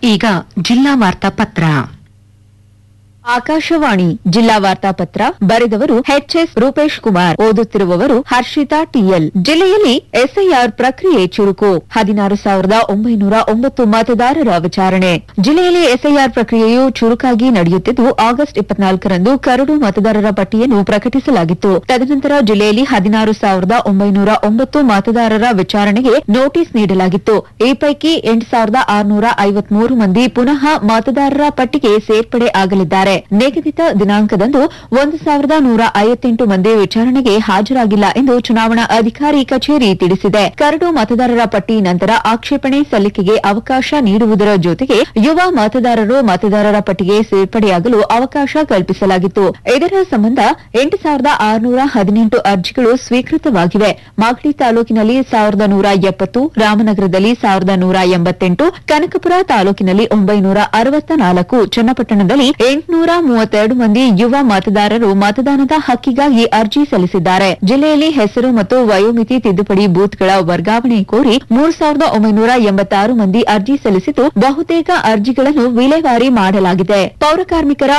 ಈಗ ಜಿಲ್ಲಾ ವಾರ್ತಾ ಪತ್ರ ಆಕಾಶವಾಣಿ ಜಿಲ್ಲಾ ವಾರ್ತಾಪತ್ರ ಬರೆದವರು ಎಚ್ಎಸ್ ರೂಪೇಶ್ ಕುಮಾರ್ ಓದುತ್ತಿರುವವರು ಹರ್ಷಿತಾ ಟಿಎಲ್ ಜಿಲ್ಲೆಯಲ್ಲಿ ಎಸ್ಐಆರ್ ಪ್ರಕ್ರಿಯೆ ಚುರುಕು ಹದಿನಾರು ಸಾವಿರದ ಒಂಬೈನೂರ ಒಂಬತ್ತು ಮತದಾರರ ವಿಚಾರಣೆ ಜಿಲ್ಲೆಯಲ್ಲಿ ಎಸ್ಐಆರ್ ಪ್ರಕ್ರಿಯೆಯು ಚುರುಕಾಗಿ ನಡೆಯುತ್ತಿದ್ದು ಆಗಸ್ಟ್ ಇಪ್ಪತ್ನಾಲ್ಕರಂದು ಕರಡು ಮತದಾರರ ಪಟ್ಟಿಯನ್ನು ಪ್ರಕಟಿಸಲಾಗಿತ್ತು ತದನಂತರ ಜಿಲ್ಲೆಯಲ್ಲಿ ಹದಿನಾರು ಸಾವಿರದ ಒಂಬೈನೂರ ಒಂಬತ್ತು ಮತದಾರರ ವಿಚಾರಣೆಗೆ ನೋಟಿಸ್ ನೀಡಲಾಗಿತ್ತು ಈ ಪೈಕಿ ಎಂಟು ಸಾವಿರದ ಆರುನೂರ ಐವತ್ಮೂರು ಮಂದಿ ಪುನಃ ಮತದಾರರ ಪಟ್ಟಿಗೆ ಸೇರ್ಪಡೆ ಆಗಲಿದ್ದಾರೆ ನಿಗದಿತ ದಿನಾಂಕದಂದು ಒಂದು ಸಾವಿರದ ನೂರ ಐವತ್ತೆಂಟು ಮಂದಿ ವಿಚಾರಣೆಗೆ ಹಾಜರಾಗಿಲ್ಲ ಎಂದು ಚುನಾವಣಾ ಅಧಿಕಾರಿ ಕಚೇರಿ ತಿಳಿಸಿದೆ ಕರಡು ಮತದಾರರ ಪಟ್ಟಿ ನಂತರ ಆಕ್ಷೇಪಣೆ ಸಲ್ಲಿಕೆಗೆ ಅವಕಾಶ ನೀಡುವುದರ ಜೊತೆಗೆ ಯುವ ಮತದಾರರು ಮತದಾರರ ಪಟ್ಟಿಗೆ ಸೇರ್ಪಡೆಯಾಗಲು ಅವಕಾಶ ಕಲ್ಪಿಸಲಾಗಿತ್ತು ಇದರ ಸಂಬಂಧ ಎಂಟು ಸಾವಿರದ ಆರುನೂರ ಹದಿನೆಂಟು ಅರ್ಜಿಗಳು ಸ್ವೀಕೃತವಾಗಿವೆ ಮಾಗಡಿ ತಾಲೂಕಿನಲ್ಲಿ ಸಾವಿರದ ನೂರ ಎಪ್ಪತ್ತು ರಾಮನಗರದಲ್ಲಿ ಸಾವಿರದ ನೂರ ಎಂಬತ್ತೆಂಟು ಕನಕಪುರ ತಾಲೂಕಿನಲ್ಲಿ ಒಂಬೈನೂರ ಅರವತ್ತ ನಾಲ್ಕು ಚನ್ನಪಟ್ಟಣದಲ್ಲಿ ಎಂಟುನೂರ ಮೂವತ್ತೆರಡು ಮಂದಿ ಯುವ ಮತದಾರರು ಮತದಾನದ ಹಕ್ಕಿಗಾಗಿ ಅರ್ಜಿ ಸಲ್ಲಿಸಿದ್ದಾರೆ ಜಿಲ್ಲೆಯಲ್ಲಿ ಹೆಸರು ಮತ್ತು ವಯೋಮಿತಿ ತಿದ್ದುಪಡಿ ಬೂತ್ಗಳ ವರ್ಗಾವಣೆ ಕೋರಿ ಮೂರು ಸಾವಿರದ ಒಂಬೈನೂರ ಎಂಬತ್ತಾರು ಮಂದಿ ಅರ್ಜಿ ಸಲ್ಲಿಸಿದ್ದು ಬಹುತೇಕ ಅರ್ಜಿಗಳನ್ನು ವಿಲೇವಾರಿ ಮಾಡಲಾಗಿದೆ ಪೌರ ಕಾರ್ಮಿಕರ